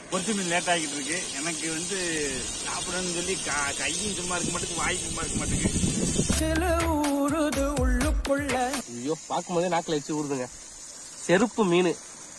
பொறுத்து மீன் லேட் ஆகிட்டு இருக்கு எனக்கு வந்து சாப்பிடணும்னு சொல்லி கா- கையும் சும்மா இருக்க மாட்டேங்குது வாய் சும்மா இருக்க மாட்டேங்குது சில ஊறுது உள்ளுக்குள்ள ஐயோ பார்க்கும்போதே நாக்கில் வச்சு ஊறுதுங்க செருப்பு மீன்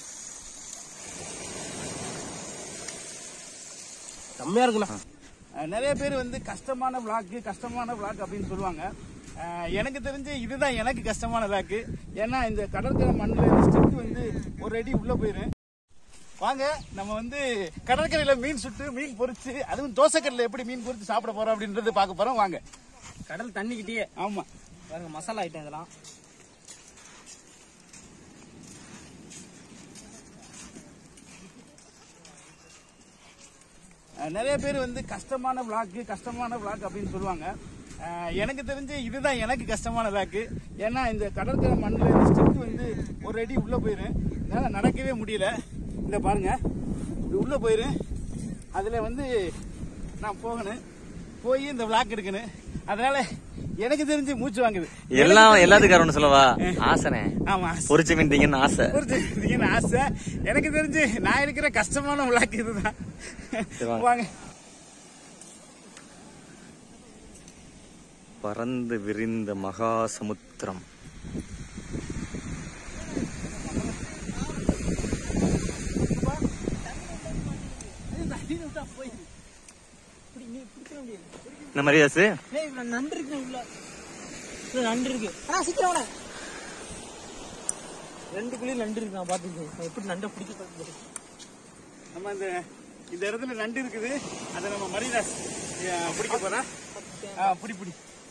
செம்மையா இருக்குண்ணா அஹ் நிறைய பேர் வந்து கஷ்டமான விளாக் கஷ்டமான விளாக் அப்படின்னு சொல்லுவாங்க அஹ் எனக்கு தெரிஞ்சு இதுதான் எனக்கு கஷ்டமான விளாக்கு ஏன்னா இந்த கடற்கரை மண்ணில் ஸ்டிக் வந்து ஒரு அடி உள்ள போயிரும் வாங்க நம்ம வந்து கடற்கரையில மீன் சுட்டு மீன் பொரிச்சு அதுவும் தோசைக்கல்ல எப்படி மீன் பொரிச்சு சாப்பிட போறோம் அப்படின்றது பார்க்க போறோம் வாங்க கடல் தண்ணிக்கிட்டே ஆமா பாருங்க மசாலா ஐட்டம் இதெல்லாம் அஹ் நிறைய பேர் வந்து கஷ்டமான விளாக்கு கஷ்டமான விளாக் அப்படின்னு சொல்லுவாங்க அஹ் எனக்கு தெரிஞ்சு இதுதான் எனக்கு கஷ்டமான விளாக்கு ஏன்னா இந்த கடற்கரை மண்ணில் ஸ்டிக் வந்து ஒரு அடி உள்ள போயிரும் என்னால் நடக்கவே முடியல இந்த பாருங்க இப்படி உள்ள போயிரும் அதில் வந்து நான் போகணும் போய் இந்த விளாக் எடுக்கணும் அதனால எனக்கு தெரிஞ்சு மூச்சு வாங்குது எல்லாம் எல்லாத்துக்கும் ஒன்று சொல்லவா ஆசைனே ஆமா பொரிச்ச மீன் திங்கன்னு ஆசை புரிஞ்சுக்கிட்டீங்கன்னு ஆசை எனக்கு தெரிஞ்சு நான் இருக்கிற கஷ்டமான விளாக்கு இதுதான் சரி, வாங்க. வாங்க பறந்து விரிந்த மகா சமுத்திரம் இந்த மாதிரி தாசு ஏய் இவ்வளவு நண்டு இருக்கு உள்ள இவ்வளவு நண்டு இருக்கு ஆனா சீக்கிரம் வாடா. ரெண்டு குழியும் நண்டு இருக்கு நான் பாத்துக்கேன் நான் எப்படி நண்டை பிடிக்க பார்க்க நம்ம இந்த இந்த இடத்துல நண்டு இருக்குது அதை நம்ம மரிதாஸ் அஹ், பிடிக்க போறா ஆ, பிடி பிடி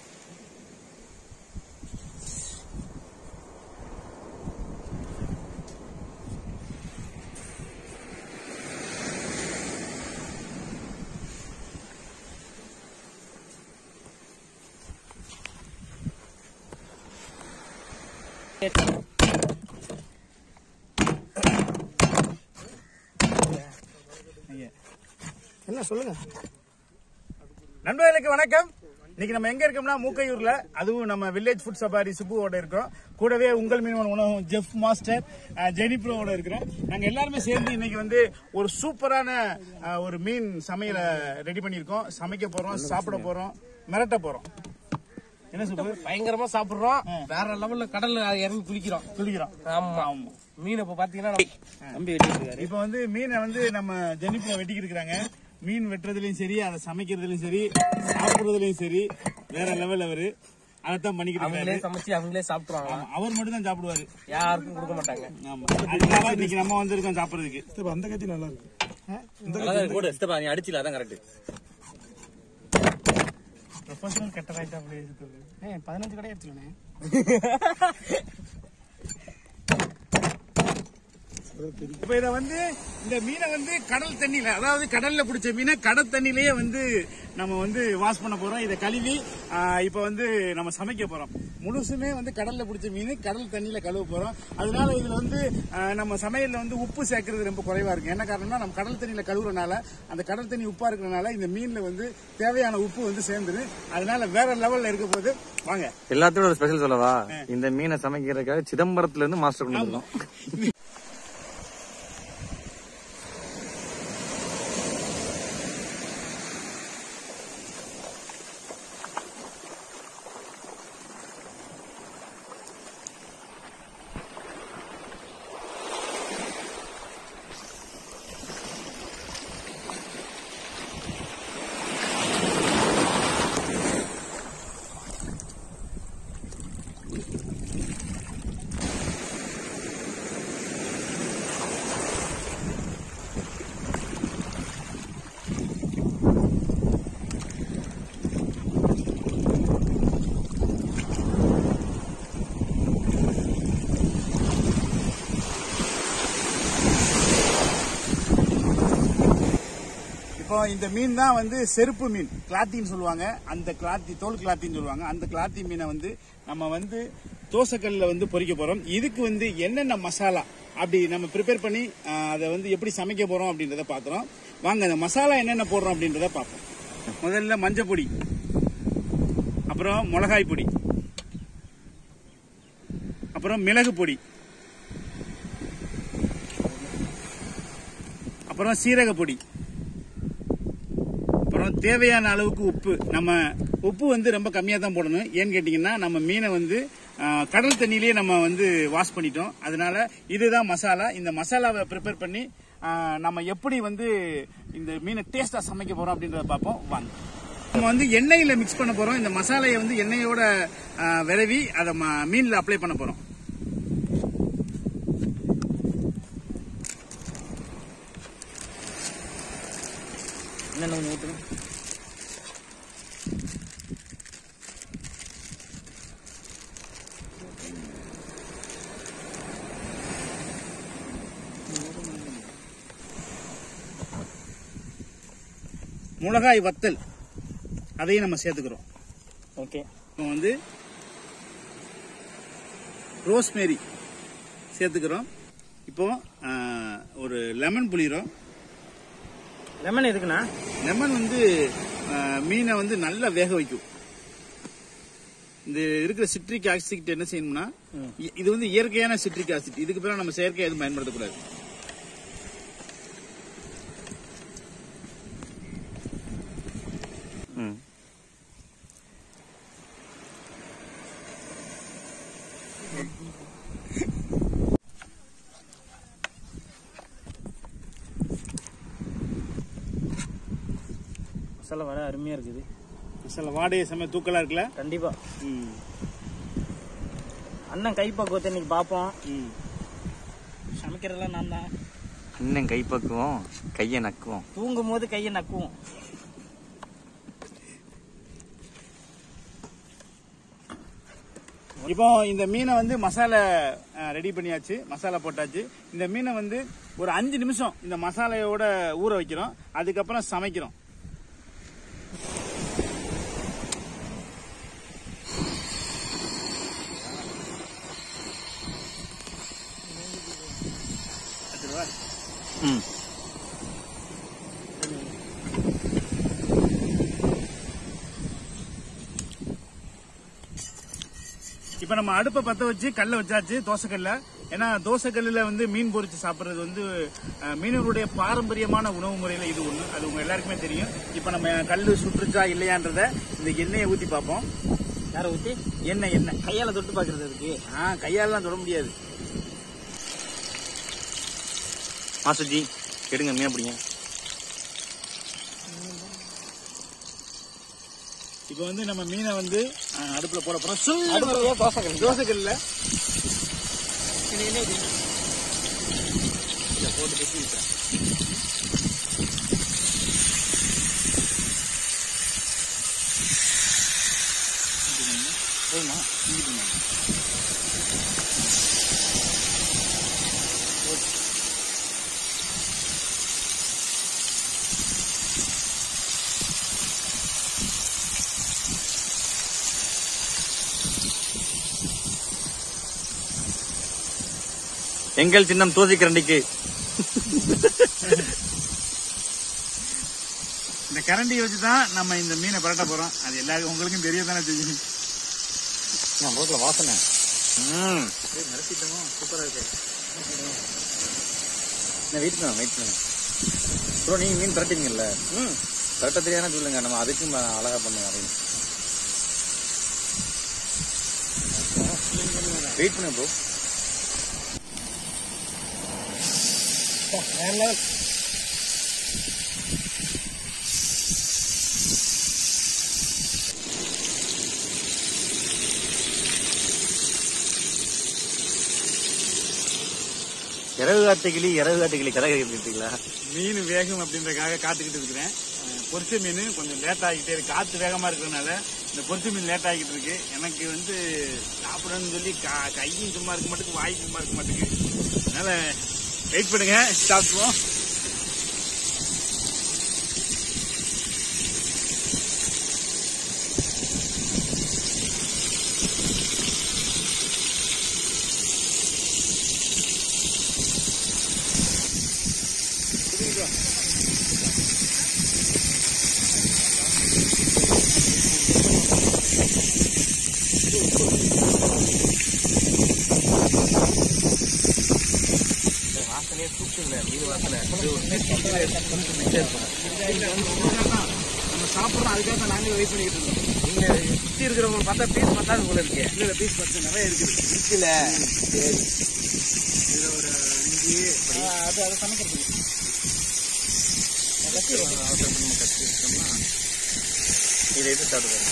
என்ன சொல்லுங்க நண்பர்களுக்கு வணக்கம் இன்னைக்கு நம்ம எங்க இருக்கோம்னா மூக்கையூர்ல அதுவும் நம்ம வில்லேஜ் ஃபுட் சபாரி சுப்புவோட இருக்கோம் கூடவே உங்கள் மீனவன் உணவு ஜெஃப் மாஸ்டர் அஹ், ஜெனிப்ரோவோட இருக்கிறோம் நாங்க எல்லாருமே சேர்ந்து இன்னைக்கு வந்து ஒரு சூப்பரான அஹ், ஒரு மீன் சமையலை ரெடி பண்ணியிருக்கோம் சமைக்க போறோம் சாப்பிட போறோம் மிரட்ட போறோம் என்ன சூப்பு பயங்கரமா சாப்பிடுறோம் வேற லெவல்ல கடல்ல இறங்கி குளிக்கிறோம் குளிக்கிறோம் ஆமா ஆமா மீன் இப்ப பாத்தீங்கன்னா நம்ம தம்பி வெட்டிட்டு இருக்காரு இப்போ வந்து மீனை வந்து நம்ம ஜெனிப்ரோ வெட்டிக்கிட்டு இருக்காங்க மீன் வெட்டுறதுலயும் சரி அதை சமைக்கிறதுலயும் சரி சாப்பிடுறதுலயும் சரி வேற லெவல் அவரு அதைத்தான் பண்ணிக்கிட்டு அவங்களே இருக்காரு சமைச்சு அவங்களே சாப்பிடுவாங்க ஆமா, அவர் மட்டும் தான் சாப்பிடுவாரு யாருக்கும் கொடுக்க மாட்டாங்க ஆமா அதுக்காக இன்னைக்கு நம்ம வந்திருக்கோம் சாப்பிடுறதுக்கு அந்த கத்தி நல்லா இருக்கு அழகா கூட சித்தப்பா நீ அடிச்சில அதான் கரெக்ட் ப்ரொஃபஷனல் கட்டர் ஆயிட்டா அப்படியே இருக்குது ஏ பதினஞ்சு கடை எடுத்துக்கணே இப்ப இத வந்து இந்த மீனை வந்து கடல் தண்ணியில அதாவது கடல்ல பிடிச்ச மீனை கடல் தண்ணிலேயே வந்து நம்ம வந்து வாஷ் பண்ண போறோம் இதை கழுவி ஆ, இப்ப வந்து நம்ம சமைக்க போறோம் முழுசுமே வந்து கடல்ல பிடிச்ச மீன் கடல் தண்ணியில கழுவ போறோம் அதனால இதுல வந்து ஆ, நம்ம சமையல்ல வந்து உப்பு சேர்க்கறது ரொம்ப குறைவா இருக்கு என்ன காரணம்னா நம்ம கடல் தண்ணியில கழுவுறனால அந்த கடல் தண்ணி உப்பா இருக்கிறனால இந்த மீன்ல வந்து தேவையான உப்பு வந்து சேர்ந்துரு அதனால வேற லெவல்ல இருக்க போது வாங்க எல்லாத்தோட ஒரு ஸ்பெஷல் சொல்லவா இந்த மீனை சமைக்கிறதுக்காக சிதம்பரத்துல இருந்து மாஸ்டர் கொண்டு வந்தோம் இப்போ இந்த மீன் தான் வந்து செருப்பு மீன் கிளாத்தின்னு சொல்லுவாங்க அந்த கிளாத்தி தோல் கிளாத்தின்னு சொல்லுவாங்க அந்த கிளாத்தி மீனை வந்து நம்ம வந்து தோசைக்கல்ல வந்து பொரிக்க போறோம் இதுக்கு வந்து என்னென்ன மசாலா அப்படி நம்ம ப்ரிப்பேர் பண்ணி ஆஹ், அதை வந்து எப்படி சமைக்க போறோம் அப்படின்றத பாக்குறோம் வாங்க அந்த மசாலா என்னென்ன போடுறோம் அப்படின்றத பார்ப்போம் முதல்ல மஞ்சள் பொடி அப்புறம் மிளகாய் பொடி அப்புறம் மிளகு பொடி அப்புறம் சீரக பொடி அப்புறம் தேவையான அளவுக்கு உப்பு நம்ம உப்பு வந்து ரொம்ப கம்மியாக தான் போடணும் ஏன்னு கேட்டிங்கன்னா நம்ம மீனை வந்து ஆ, கடல் தண்ணியிலேயே நம்ம வந்து வாஷ் பண்ணிட்டோம் அதனால இதுதான் மசாலா இந்த மசாலாவை ப்ரிப்பேர் பண்ணி ஆ, நம்ம எப்படி வந்து இந்த மீனை டேஸ்டா சமைக்க போறோம் அப்படின்றத பார்ப்போம் வாங்க நம்ம வந்து எண்ணெயில மிக்ஸ் பண்ண போறோம் இந்த மசாலையை வந்து எண்ணெயோட ஆ, விரவி அதை ம- மீன்ல அப்ளை பண்ண போறோம் என்னென்ன ஒன்று ஊற்றுங்க மிளகாய் வத்தல் அதையும் நம்ம சேர்த்துக்கிறோம் ஓகே இப்போ வந்து ரோஸ்மேரி சேர்த்துக்கிறோம் இப்போ ஆ, ஒரு லெமன் புளிகிறோம் லெமன் எதுக்குண்ணா லெமன் வந்து ஆ, மீனை வந்து நல்லா வேக வைக்கும் இந்த இருக்கிற சிட்ரிக் ஆசிட் என்ன செய்யணும்னா இ- இது வந்து இயற்கையான சிட்ரிக் ஆசிட் இதுக்கு பிறகு நம்ம செயற்கை எதுவும் பயன்படுத்தக்கூடாது ம் மசாலா வர அருமையாக இருக்குது சில வாடகை செம்ம தூக்கலா இருக்குல்ல கண்டிப்பாக ம் அண்ணன் கைப்பக்குவத்தை இன்னைக்கு பார்ப்போம் ம் சமைக்கிறதெல்லாம் நான் தான் இன்னும் கைப்பக்குவோம் கையை நக்குவோம் தூங்கும் போது கையை நக்குவோம் இப்போ இந்த மீனை வந்து மசாலா ரெடி பண்ணியாச்சு மசாலா போட்டாச்சு இந்த மீனை வந்து ஒரு அஞ்சு நிமிஷம் இந்த மசாலையோட ஊற வைக்கிறோம் அதுக்கப்புறம் சமைக்கிறோம் வச்சிருவா? ம் இப்ப நம்ம அடுப்பை பத்த வச்சு கல்ல வச்சாச்சு தோசைக்கல்ல ஏன்னா தோசைக்கல்லுல வந்து மீன் பொரிச்சு சாப்பிடுறது வந்து அஹ், மீனவருடைய பாரம்பரியமான உணவு முறையில இது ஒண்ணு அது உங்க எல்லாருக்குமே தெரியும் இப்ப நம்ம கல்லு சுற்றுச்சா இல்லையான்றத இந்த எண்ணெயை ஊத்தி பார்ப்போம் யாரை ஊற்றி எண்ணெய் எண்ணெய் கையால் தொட்டு பார்க்குறது அதுக்கு ஆ கையாலாம் தொட முடியாது மாசுஜி எடுங்க மீன் பிடிங்க இப்ப வந்து நம்ம மீனை வந்து அஹ், அடுப்புல போட போறோம் சும்மா அடுப்புலயே தோசைக்கல். தோசைக்கல்ல போதுமா? எங்கள் சின்னம் தோசி கரண்டிக்கு இந்த கரண்டியை வச்சு தான் நம்ம இந்த மீனை பரட்ட போறோம் அது எல்லாருக்கும் உங்களுக்கும் தெரிய தானே தெரியும் முகத்துல வாசனை ம் சூப்பரா இருக்கு நான் வெயிட் பண்ண வெயிட் பண்ண ப்ரோ நீங்க மீன் பரட்டுவீங்கல்ல ம் பரட்ட தெரியாதுன்னு சொல்லுங்க நம்ம அதுக்கும் ம- அழகா பண்ணுங்க அப்படின்னு வெயிட் பண்ணுங்க ப்ரோ வேற லெவல் இறகு காட்டு கிளி இறகு காட்டு கிளி கதை கேட்டுட்டீங்களா மீன் வேகும் அப்படின்றதுக்காக காத்துக்கிட்டு இருக்கிறேன் அஹ் பொரிச்ச மீன் கொஞ்சம் லேட் ஆகிட்டே இருக்கு காத்து வேகமா இருக்கிறதுனால இந்த பொரிச்ச மீன் லேட் ஆகிட்டு இருக்கு எனக்கு வந்து சாப்பிடணும்னு சொல்லி கா- கையும் சும்மா இருக்க மாட்டேங்குது வாய் சும்மா இருக்க மாட்டேங்குது அதனால வெயிட் பண்ணுங்க சாப்பிடுவோம் வாசலே நம்ம சாப்பிடுறோம் அதுக்காக தான் நாங்களே வெயிட் பண்ணிக்கிட்டு இருக்கோம் நீங்க சுத்தி இருக்கிறவங்க பார்த்தா பீஸ் பத்தாது போல இருக்கு இல்ல பீஸ் பத்து நிறைய இருக்குது இருக்குல்ல சரி இதுல ஒரு அஞ்சு அது அதை சமைக்கிறதுக்கு இதை எடுத்து சாப்பிட்டு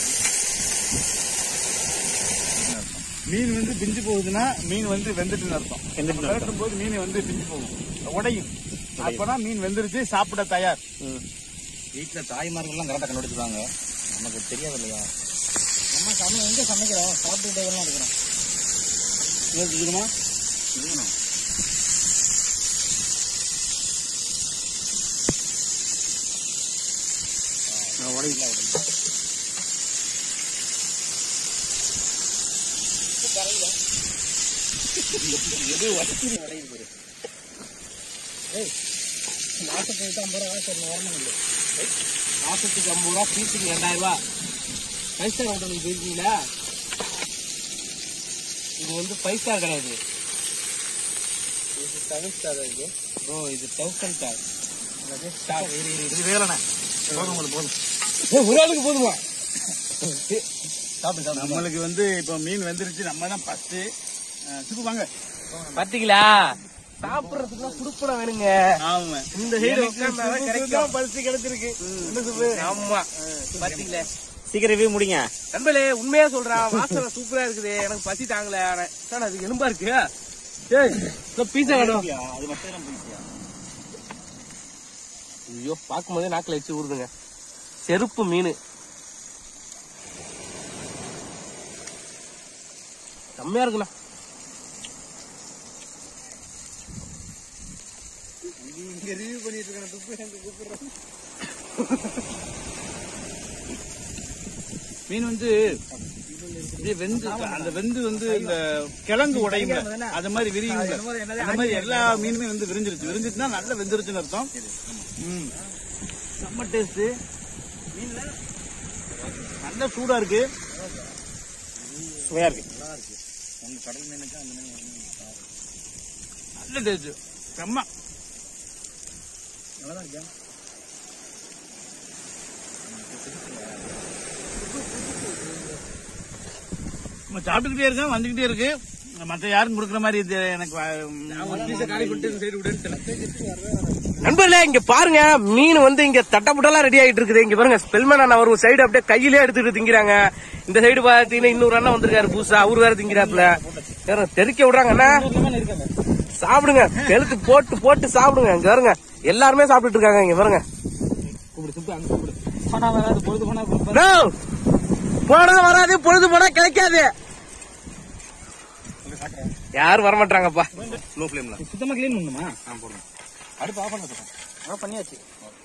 மீன் வந்து பிஞ்சு போகுதுன்னா மீன் வந்து வெந்துட்டுன்னு அர்த்தம் வெந்துட்டுன்னு அர்த்தம். விரட்டும் போது மீன் வந்து பிஞ்சு போகும் உடையும் அப்பதான் மீன் வெந்துருச்சு சாப்பிட தயார் வீட்டுல தாய்மார்கள்லாம் கரெக்டாக கண்டுபிடிச்சிருவாங்க நமக்கு தெரியாது இல்லையா நம்ம சமை எங்க சமைக்கிறோம் சாப்பிட்டுட்டே எல்லாம் இருக்கிறோம் இருக்குமா மாசத்துக்கு ஐம்பது ரூபா காசு வரணும் இல்லை மாசத்துக்கு ஐம்பது ரூபா பீஸுக்கு ரெண்டாயிரம் ரூபா ஃபைவ் ஸ்டார் ஹோட்டலுக்கு போயிருக்கீங்களா இது வந்து ஃபைவ் ஸ்டார் கிடையாது இது செவன் ஸ்டார் இது ப்ரோ இது தௌசண்ட் ஸ்டார் ஸ்டார் இது வேறண்ணே போதும் உங்களுக்கு போதும் ஒரு ஆளுக்கு போதுமா நம்மளுக்கு வந்து இப்போ மீன் வெந்துருச்சு நம்ம தான் ஃபர்ஸ்ட் சுப்பு வாங்க பாத்தீங்களா சாப்பிடுறதுக்குலாம் குடுப்படம் வேணுங்க ஆமா இந்த சைடு உட்கார்ந்தாதான் கிடைக்கும் பரிசு கிடைச்சிருக்கு என்ன சுப்பு ஆமா பாத்தீங்களா சீக்கிரம் ரிவ்யூ முடிங்க நண்பர்களே உண்மையா சொல்றான் வாசனை சூப்பரா இருக்குது எனக்கு பசி தாங்கல ஆனா, சார் அது எலும்பா இருக்கு ஏய் பீஸா வேணும் அது மட்டும் தான் போயிடுச்சியா ஐயோ பார்க்கும்போதே நாக்குல வச்சு ஊறுதுங்க செருப்பு மீன் செம்மையா இருக்குண்ணா மீன் வந்து அப்படியே வெந்து அந்த வெந்து வந்து இந்த கிழங்கு உடையுங்க அது மாதிரி விரியுங்க அந்த மாதிரி எல்லா மீனுமே வந்து விரிஞ்சிருச்சு விரிஞ்சிருச்சுன்னா நல்லா வெந்துருச்சுன்னு அர்த்தம் ம் செம்ம டேஸ்ட் மீன்ல நல்ல சூடா இருக்கு சுவையா இருக்கு உங்க கடல் மீனுக்கு அந்த மீன் நல்ல டேஸ்ட் செம்ம நல்லா இருக்கா நம்ம சாப்பிட்டுக்கிட்டே இருக்கேன் வந்துகிட்டே இருக்கு மற்ற யாரும் கொடுக்குற மாதிரி இது எனக்கு நண்பர்களே இங்க பாருங்க மீன் வந்து இங்க தட்டப்புட்டெல்லாம் ரெடி ஆயிட்டு இருக்குது இங்க பாருங்க ஸ்பெல்மேன் அண்ணா ஒரு சைடு அப்படியே கையிலே எடுத்துட்டு திங்கிறாங்க இந்த சைடு பாத்தீங்கன்னா இன்னொரு அண்ணா வந்திருக்காரு புதுசா அவரு வேற திங்கிறாப்ல வேற தெறிக்க விடுறாங்க அண்ணா சாப்பிடுங்க கெழுத்து போட்டு போட்டு சாப்பிடுங்க இங்க பாருங்க எல்லாருமே சாப்பிட்டுட்டு இருக்காங்க இங்க பாருங்க No! போனது வராது பொழுது போனா கிடைக்காது யாரும் வரமாட்டாங்கப்பா நோ பிளேம்ல சுத்தமா கிளீன் பண்ணுமா அடுப்பு ஆஃப் பண்ண பண்ணியாச்சு